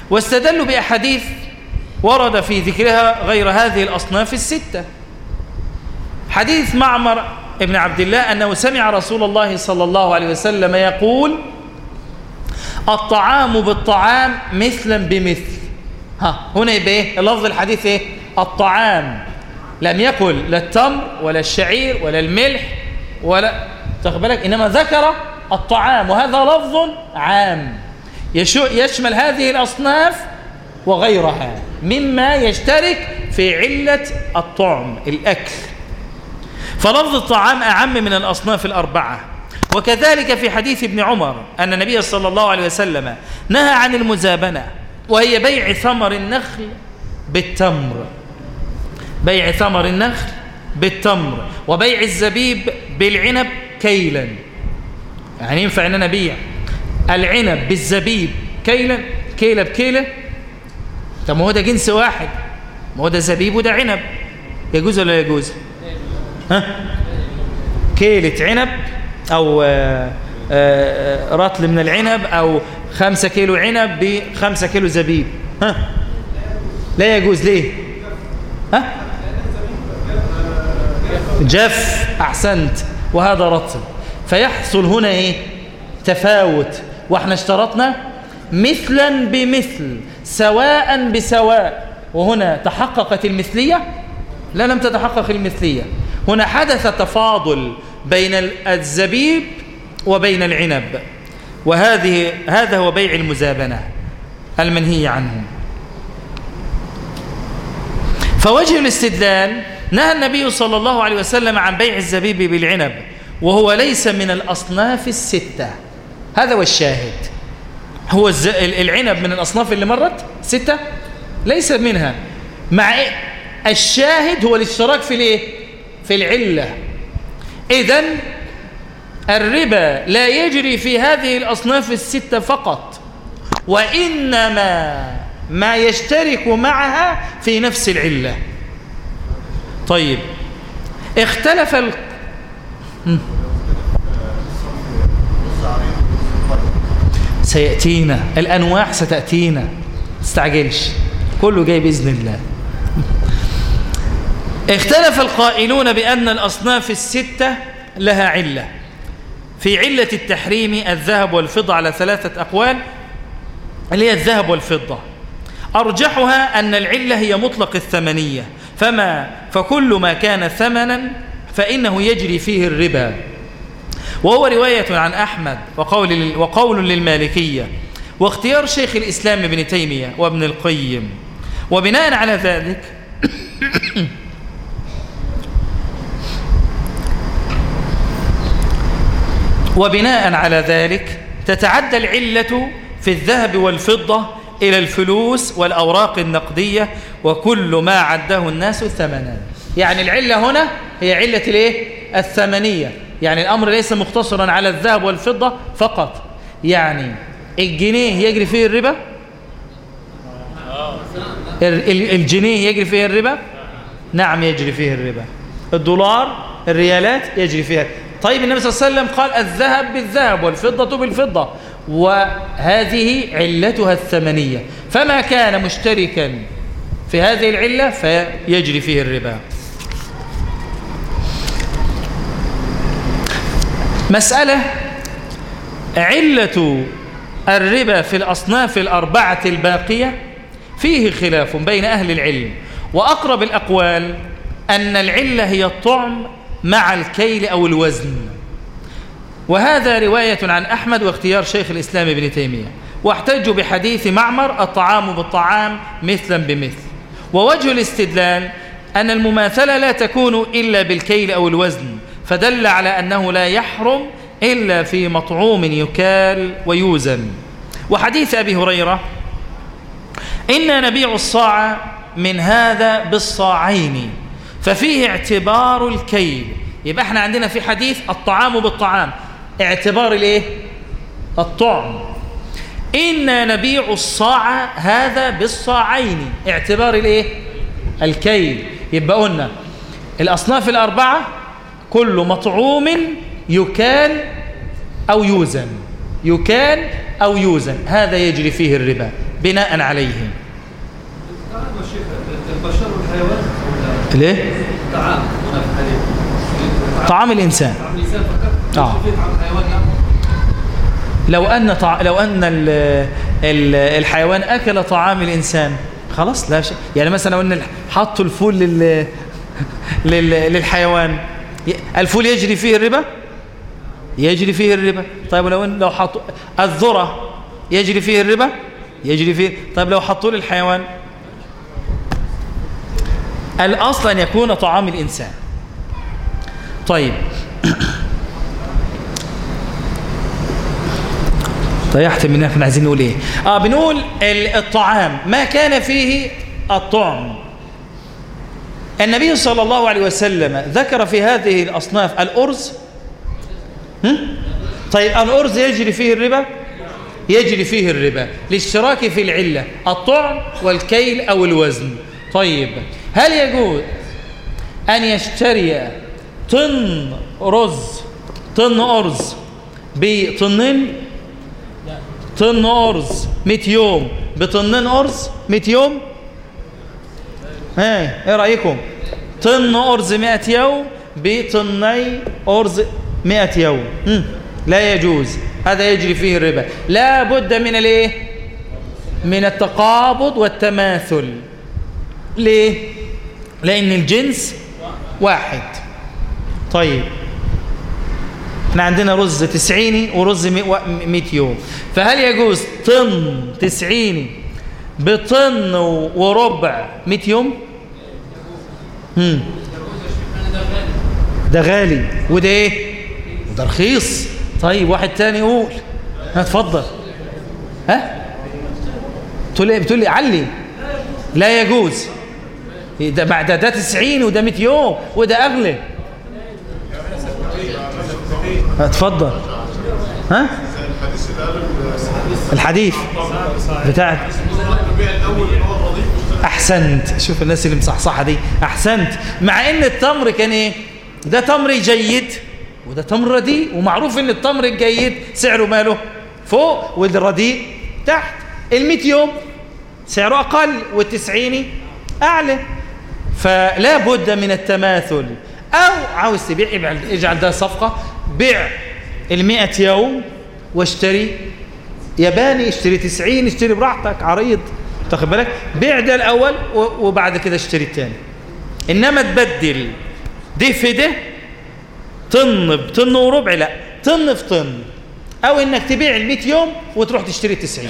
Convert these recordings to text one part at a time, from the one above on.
واستدلوا بأحاديث ورد في ذكرها غير هذه الأصناف الستة حديث معمر ابن عبد الله أنه سمع رسول الله صلى الله عليه وسلم يقول الطعام بالطعام مثلا بمثل ها هنا يبقى ايه لفظ الحديث ايه الطعام لم يقل لا التمر ولا الشعير ولا الملح ولا تاخد بالك انما ذكر الطعام وهذا لفظ عام يشمل هذه الاصناف وغيرها مما يشترك في علة الطعم الأكل فلفظ الطعام أعم من الأصناف الأربعة وكذلك في حديث ابن عمر أن النبي صلى الله عليه وسلم نهى عن المزابنة وهي بيع ثمر النخل بالتمر بيع ثمر النخل بالتمر وبيع الزبيب بالعنب كيلا يعني ينفع أن أنا أبيع العنب بالزبيب كيلا كيلة بكيلة طب ما هو ده جنس واحد ما هو ده زبيب وده عنب يجوز ولا يجوز ها كيلة عنب أو آآ آآ رطل من العنب أو خمسة كيلو عنب بخمسة كيلو زبيب ها لا يجوز ليه ها جف أحسنت وهذا رطل فيحصل هنا إيه تفاوت واحنا اشترطنا مثلا بمثل سواء بسواء وهنا تحققت المثلية لا لم تتحقق المثلية هنا حدث تفاضل بين الزبيب وبين العنب وهذه هذا هو بيع المزابنة المنهي عنه فوجه الاستدلال نهى النبي صلى الله عليه وسلم عن بيع الزبيب بالعنب وهو ليس من الأصناف الستة هذا هو الشاهد هو العنب من الأصناف اللي مرت ستة ليس منها مع الشاهد هو الاشتراك في الايه في العلة إذن الربا لا يجري في هذه الأصناف الستة فقط وإنما ما يشترك معها في نفس العلة طيب اختلف ال... سيأتينا الأنواع ستأتينا استعجلش كله جاي بإذن الله اختلف القائلون بأن الأصناف الستة لها علة في علة التحريم الذهب والفضة على ثلاثة أقوال اللي هي الذهب والفضة أرجحها أن العلة هي مطلق الثمنية فما فكل ما كان ثمنا فإنه يجري فيه الربا وهو رواية عن أحمد وقول, وقول للمالكية واختيار شيخ الإسلام ابن تيمية وابن القيم وبناء على ذلك وبناء على ذلك تتعدى العلة في الذهب والفضة إلى الفلوس والأوراق النقدية وكل ما عده الناس ثمنا يعني العلة هنا هي علة الايه الثمنية يعني الأمر ليس مقتصرا على الذهب والفضة فقط يعني الجنيه يجري فيه الربا الجنيه يجري فيه الربا نعم يجري فيه الربا الدولار الريالات يجري فيها طيب النبي صلى الله عليه وسلم قال الذهب بالذهب والفضة بالفضة وهذه علتها الثمنية فما كان مشتركا في هذه العلة فيجري فيه الربا مسألة علة الربا في الأصناف الأربعة الباقية فيه خلاف بين أهل العلم وأقرب الأقوال أن العلة هي الطعم مع الكيل أو الوزن وهذا رواية عن أحمد واختيار شيخ الإسلام ابن تيمية واحتجوا بحديث معمر الطعام بالطعام مثلا بمثل ووجه الاستدلال أن المماثلة لا تكون إلا بالكيل أو الوزن فدل على أنه لا يحرم إلا في مطعوم يكال ويوزن وحديث أبي هريرة إنا نبيع الصاع من هذا بالصاعين ففيه اعتبار الكيل يبقى احنا عندنا في حديث الطعام بالطعام اعتبار الايه الطعم إنا نبيع الصاع هذا بالصاعين اعتبار الايه الكيل يبقى قلنا الأصناف الأربعة كل مطعوم يكال أو يوزن يكال أو يوزن هذا يجري فيه الربا بناء عليه البشر والحيوان ليه؟ طعام طعام الإنسان طعام الإنسان فقط آه. لو أن طع... لو أن ال... ال... الحيوان أكل طعام الإنسان خلاص لا شيء يعني مثلا لو أن حطوا الفول لل... لل... للحيوان الفول يجري فيه الربا يجري فيه الربا طيب لو لو حطوا الذرة يجري فيه الربا يجري فيه طيب لو حطوا للحيوان الأصل أن يكون طعام الإنسان طيب طيحت من احنا عايزين نقول ايه اه بنقول الطعام ما كان فيه الطعم النبي صلى الله عليه وسلم ذكر في هذه الأصناف الأرز طيب الأرز يجري فيه الربا يجري فيه الربا لاشتراك في العلة الطعم والكيل أو الوزن طيب هل يجوز أن يشتري طن رز طن أرز بطنين طن أرز 100 يوم بطنين أرز 100 يوم ها ايه رأيكم طن أرز 100 يوم بطني أرز 100 يوم مم. لا يجوز هذا يجري فيه الربا لا بد من الايه من التقابض والتماثل ليه لأن الجنس واحد طيب احنا عندنا رز تسعيني ورز مئة يوم فهل يجوز طن تسعيني بطن وربع مئة يوم هم. ده غالي وده ايه وده رخيص طيب واحد تاني يقول اتفضل ها تقول ايه بتقول لي علي لا يجوز ده بعد ده 90 وده 100 يوم وده اغلى اتفضل ها الحديث بتاع احسنت شوف الناس اللي مصحصحه دي احسنت مع ان التمر كان ايه ده تمر جيد وده تمر رديء ومعروف ان التمر الجيد سعره ماله فوق والرديء تحت ال100 يوم سعره اقل والتسعيني اعلى فلا بد من التماثل او عاوز تبيع اجعل ده صفقه بيع ال100 يوم واشتري ياباني اشتري 90 اشتري براحتك عريض تاخد بالك بيع ده الاول وبعد كده اشتري الثاني انما تبدل دي في ده طن بطن وربع لا طن في طن او انك تبيع ال100 يوم وتروح تشتري 90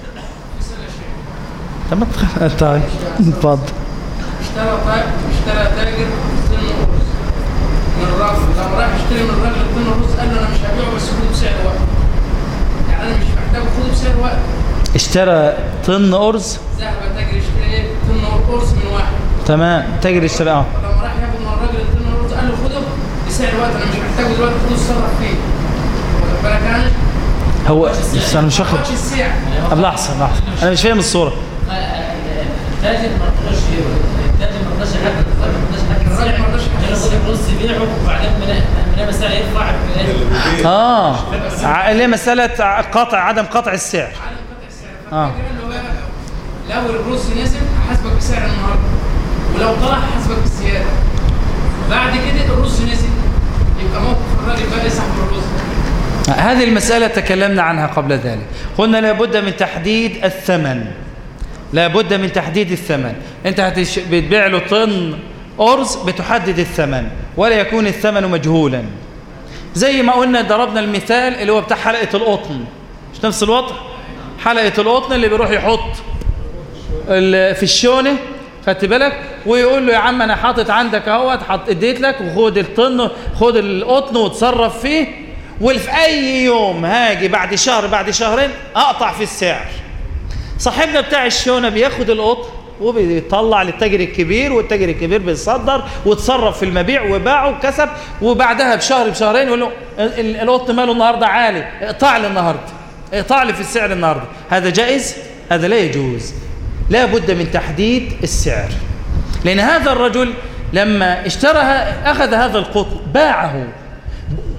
طب طيب اتفضل اشترى اشترى تاجر طن من الراجل لما راح يشتري من الراجل طن ونص قال له انا مش هبيعه بس خده بسعر واحد يعني انا مش محتاجه خده بسعر واحد اشترى طن ارز ذهب تاجر يشتري طن ارز من واحد تمام تاجر اشترى اه لما راح ياخد من الراجل طن الارز قال له خده بسعر واحد انا مش محتاجه دلوقتي خده اتصرف فيه واخد بالك يعني هو بس انا مش واخد طب لحظه لحظه انا مش فاهم الصوره التاجر ما رضاش التاجر ما رضاش يحدد الراجل ما رضاش يحدد الرز يبيعه وبعدين من مسألة يرفع اه اللي هي مسألة قطع عدم قطع السعر عدم قطع السعر اه لو الرز نزل هحاسبك بسعر النهارده ولو طلع هحاسبك بالزيادة بعد كده الرز نزل يبقى موقف الراجل بقى يسحب الرز هذه المسألة تكلمنا عنها قبل ذلك قلنا لابد من تحديد الثمن لابد من تحديد الثمن انت هتش... بتبيع له طن أرز بتحدد الثمن ولا يكون الثمن مجهولا زي ما قلنا ضربنا المثال اللي هو بتاع حلقة القطن مش نفس الوضع حلقة القطن اللي بيروح يحط في الشونة خدت بالك ويقول له يا عم انا حاطط عندك اهوت حط اديت لك وخد الطن خد القطن وتصرف فيه وفي اي يوم هاجي بعد شهر بعد شهرين اقطع في السعر صاحبنا بتاع الشونه بياخد القطن وبيطلع للتاجر الكبير والتاجر الكبير بيصدر وتصرف في المبيع وباعه وكسب وبعدها بشهر بشهرين يقول له القطن ماله النهارده عالي اقطع لي النهارده اقطع لي في السعر النهارده هذا جائز هذا لا يجوز لا بد من تحديد السعر لأن هذا الرجل لما اشترى أخذ هذا القطن باعه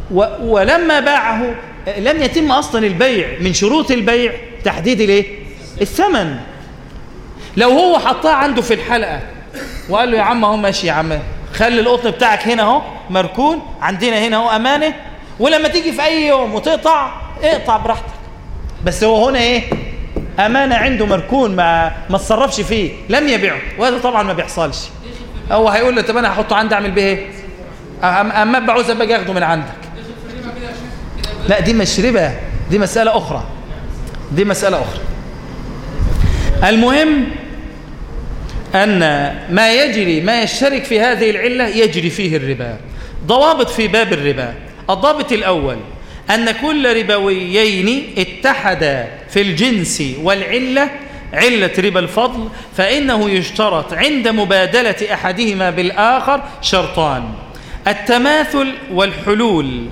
ولما باعه لم يتم أصلا البيع من شروط البيع تحديد الايه الثمن لو هو حطها عنده في الحلقة وقال له يا عم اهو ماشي يا عم خلي القطن بتاعك هنا اهو مركون عندنا هنا اهو امانه ولما تيجي في اي يوم وتقطع اقطع براحتك بس هو هنا ايه امانه عنده مركون ما ما تصرفش فيه لم يبيعه وهذا طبعا ما بيحصلش هو هيقول له طب انا هحطه عندي اعمل بيه ايه أم- اما ابقى عاوز ابقى اخده من عندك لا دي مش ربا دي مساله اخرى دي مساله اخرى المهم أن ما يجري ما يشترك في هذه العلة يجري فيه الربا ضوابط في باب الربا الضابط الأول أن كل ربويين اتحدا في الجنس والعلة علة ربا الفضل فإنه يشترط عند مبادلة أحدهما بالآخر شرطان التماثل والحلول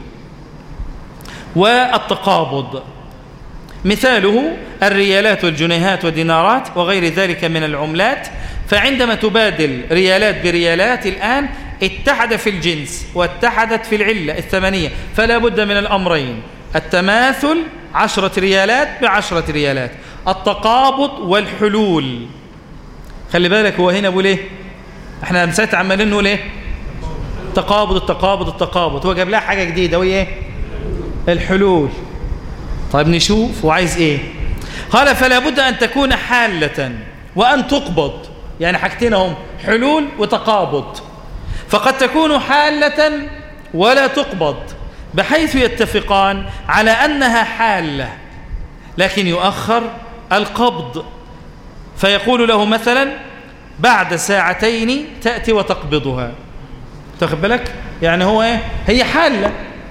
والتقابض مثاله الريالات والجنيهات والدينارات وغير ذلك من العملات فعندما تبادل ريالات بريالات الآن اتحد في الجنس واتحدت في العلة الثمنية فلا بد من الأمرين التماثل عشرة ريالات بعشرة ريالات التقابض والحلول خلي بالك هو هنا بيقول ايه احنا مسات عمالين نقول ايه تقابض التقابض التقابض هو جاب لها حاجة جديدة وهي ايه الحلول طيب نشوف وعايز ايه قال فلا بد ان تكون حالة وان تقبض يعني حاجتين هم حلول وتقابض فقد تكون حالة ولا تقبض بحيث يتفقان على انها حالة لكن يؤخر القبض فيقول له مثلا بعد ساعتين تأتي وتقبضها تاخد بالك يعني هو ايه هي حالة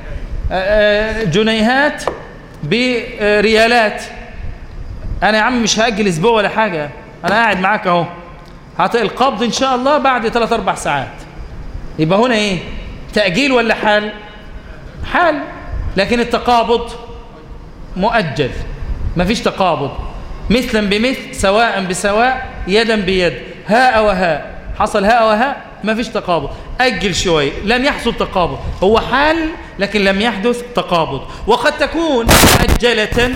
جنيهات بريالات انا يا عم مش هاجل اسبوع ولا حاجه انا قاعد معاك اهو هات القبض ان شاء الله بعد 3 4 ساعات يبقى هنا ايه تاجيل ولا حال حال لكن التقابض مؤجل مفيش تقابض مثلا بمثل سواء بسواء يدا بيد هاء وهاء حصل هاء وهاء ما فيش تقابض أجل شوي لم يحصل تقابض هو حال لكن لم يحدث تقابض وقد تكون مؤجلة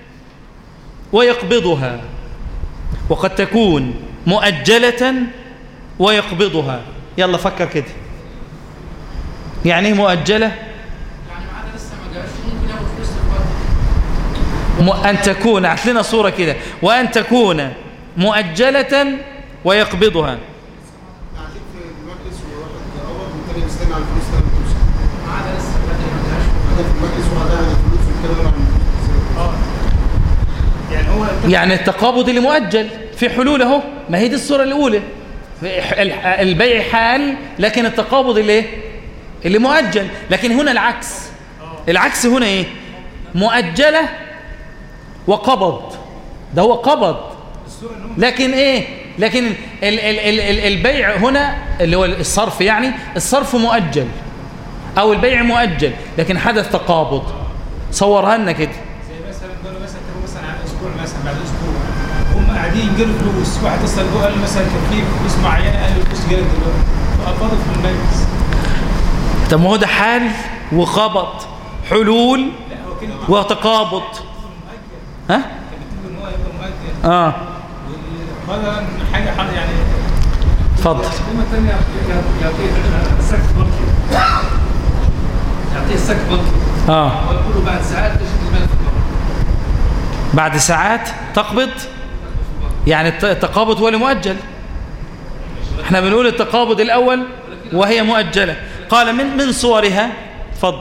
ويقبضها وقد تكون مؤجلة ويقبضها يلا فكر كده يعني ايه مؤجلة يعني معانا لسه ما جاش ممكن ياخد فلوس في الوقت م- أن تكون اعت لنا صورة كده وأن تكون مؤجلة ويقبضها قاعدين في المجلس وواحد قبض والتاني مستني على الفلوس تاني بتوصل معانا لسه بدري ما جاش قاعدين في المجلس وقاعدين على الفلوس والكلام عن الفلوس يعني هو يعني التقابض اللي مؤجل في حلول اهو ما هي دي الصورة الأولى في ح- ال- البيع حال لكن التقابض اللي ايه اللي مؤجل لكن هنا العكس العكس هنا ايه مؤجلة وقبض ده هو قبض لكن ايه لكن ال ال ال ال البيع هنا اللي هو الصرف يعني الصرف مؤجل او البيع مؤجل لكن حدث تقابض صورها لنا كده زي مثلا قالوا مثلا كانوا مثلا على اسبوع مثلا بعد اسبوع هم قاعدين ينقلوا فلوس واحد اتصل بيه قال له مثلا كان في فلوس معينه قال له الفلوس جايه دلوقتي فقبضوا في المجلس طب ما هو ده حال وقبض حلول لا هو كلمه وتقابض ها كانت بتقول ان هو يبقى مؤجل اه وهذا حاجه حاجه يعني اتفضل الحكومة الثانية يعطيه السكت بنكي يعطيه السكت بنكي اه ويقول له بعد ساعات تجد المال في البنك بعد ساعات تقبض يعني الت- التقابض هو اللي مؤجل احنا بنقول التقابض الاول وهي مؤجله قال من من صورها اتفضل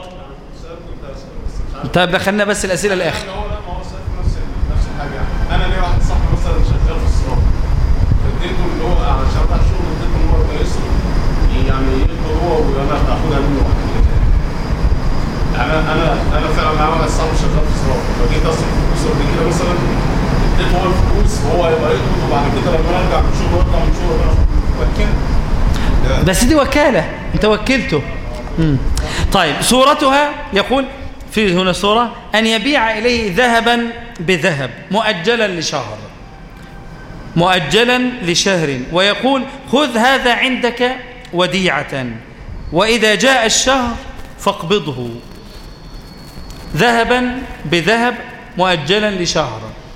طيب دخلنا بس الاسئله الاخر هو لا ما هو صرف نفس نفس الحاجه يعني انا ليا واحد صاحبي مثلا شغال في الصرافه فاديته اللي هو عشان بتاع الشغل اديته ان هو يبقى يصرف يعني يقبض هو وانا اخدها منه واحد كده يعني انا انا انا فعلا معايا واحد صاحبي شغال في الصرافه فجيت اصرف فلوس قبل كده مثلا اديته هو الفلوس وهو يبقى يقبض وبعد كده لما أنا ارجع من الشغل واطلع من الشغل بقى وكده بس دي وكاله انت وكلته مم. طيب صورتها يقول في هنا صوره ان يبيع اليه ذهبا بذهب مؤجلا لشهر مؤجلا لشهر ويقول خذ هذا عندك وديعة وإذا جاء الشهر فاقبضه ذهبا بذهب مؤجلا لشهر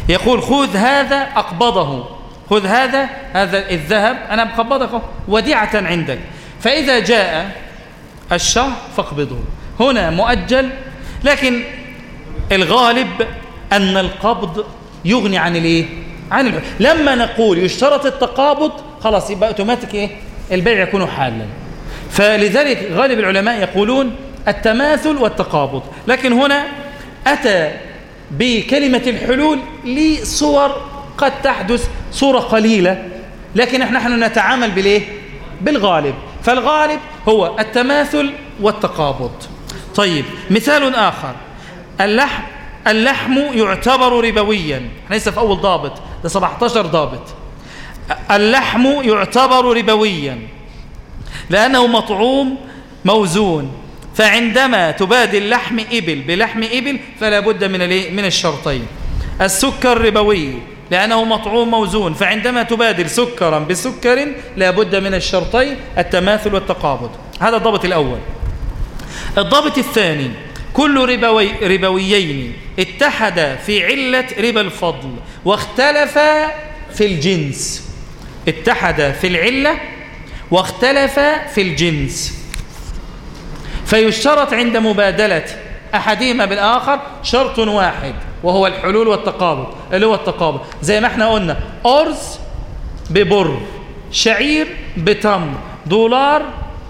يقول خذ هذا أقبضه خذ هذا هذا الذهب أنا مقبضك وديعة عندك فإذا جاء الشهر فاقبضه هنا مؤجل لكن الغالب أن القبض يغني عن الايه عن الحل. لما نقول يشترط التقابض خلاص يبقى اوتوماتيك ايه البيع يكون حالا فلذلك غالب العلماء يقولون التماثل والتقابض لكن هنا أتى بكلمة الحلول لصور قد تحدث صورة قليلة لكن احنا نحن نتعامل بالايه بالغالب فالغالب هو التماثل والتقابض طيب مثال آخر اللحم اللحم يعتبر ربويا احنا لسه في أول ضابط ده 17 ضابط اللحم يعتبر ربويا لأنه مطعوم موزون فعندما تبادل لحم إبل بلحم إبل فلا بد من من الشرطين السكر ربوي لأنه مطعوم موزون فعندما تبادل سكرا بسكر لا بد من الشرطين التماثل والتقابض هذا الضابط الأول الضابط الثاني كل ربوي ربويين اتحدا في علة ربا الفضل واختلفا في الجنس اتحدا في العلة واختلفا في الجنس فيشترط عند مبادلة أحدهما بالآخر شرط واحد وهو الحلول والتقابض اللي هو التقابض زي ما احنا قلنا أرز ببر شعير بتمر دولار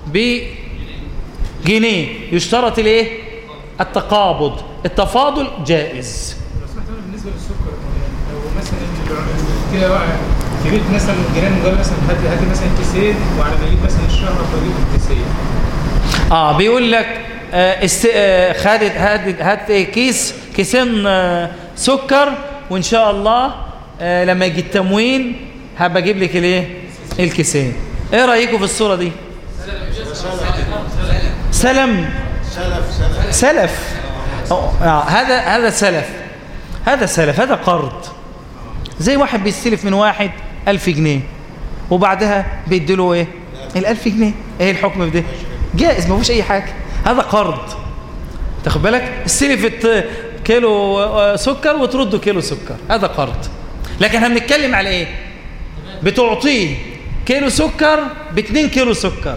بجنيه يشترط الايه التقابض التفاضل جائز لو سمحت انا بالنسبه للسكر لو مثلا كده واقع في بيت مثلا جيران قال مثلا هات هات مثلا كيسين وعلى ما يجيب مثلا الشهر بجيب كيسين اه بيقول لك آه است... آه خدت هات هات كيس كيسين آه سكر وان شاء الله آه لما يجي التموين هبقى اجيب لك الايه الكيسين ايه رايكم في الصوره دي سلم سلف سلف سلف آه هذا هذا سلف هذا سلف هذا قرض زي واحد بيستلف من واحد ألف جنيه وبعدها بيديله ايه الألف جنيه ايه الحكم في ده جائز ما فيهوش اي حاجة هذا قرض تاخد بالك استلفت كيلو آه، سكر وترده كيلو سكر هذا قرض لكن احنا بنتكلم على ايه بتعطيه كيلو سكر باتنين كيلو سكر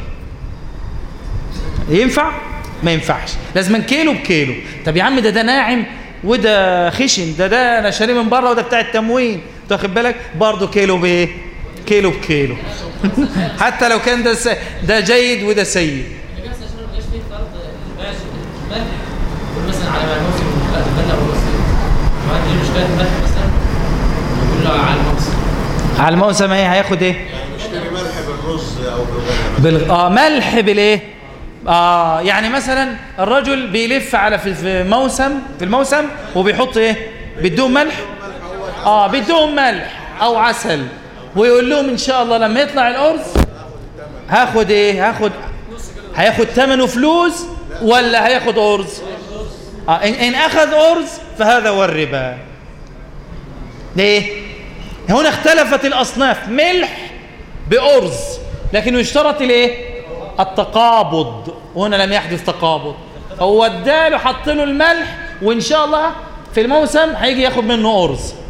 ينفع ما ينفعش لازم كيلو بكيلو طب يا عم ده ده ناعم وده خشن ده ده انا شاريه من بره وده بتاع التموين تاخد بالك برضه كيلو بايه كيلو بكيلو حتى لو كان ده س... ده جيد وده سيء اللي بيحصل عشان ما يبقاش فيه فرض الباش الملح يقول مثلا على ما الموسم لا الملح والرصيد ما عندي مشكله الملح مثلا يقول له على الموسم على الموسم ايه هياخد ايه يعني نشتري ملح بالرز او بالغنم بال... اه ملح بالايه اه يعني مثلا الرجل بيلف على في في موسم في الموسم وبيحط ايه بيدوهم ملح اه بيدوهم ملح او عسل ويقول لهم ان شاء الله لما يطلع الارز هاخد ايه هاخد هياخد ثمنه فلوس ولا هياخد ارز اه ان, إن اخذ ارز فهذا هو الربا ليه هنا اختلفت الاصناف ملح بارز لكن يشترط الايه التقابض وهنا لم يحدث تقابض هو اداله حط له الملح وان شاء الله في الموسم هيجي ياخد منه ارز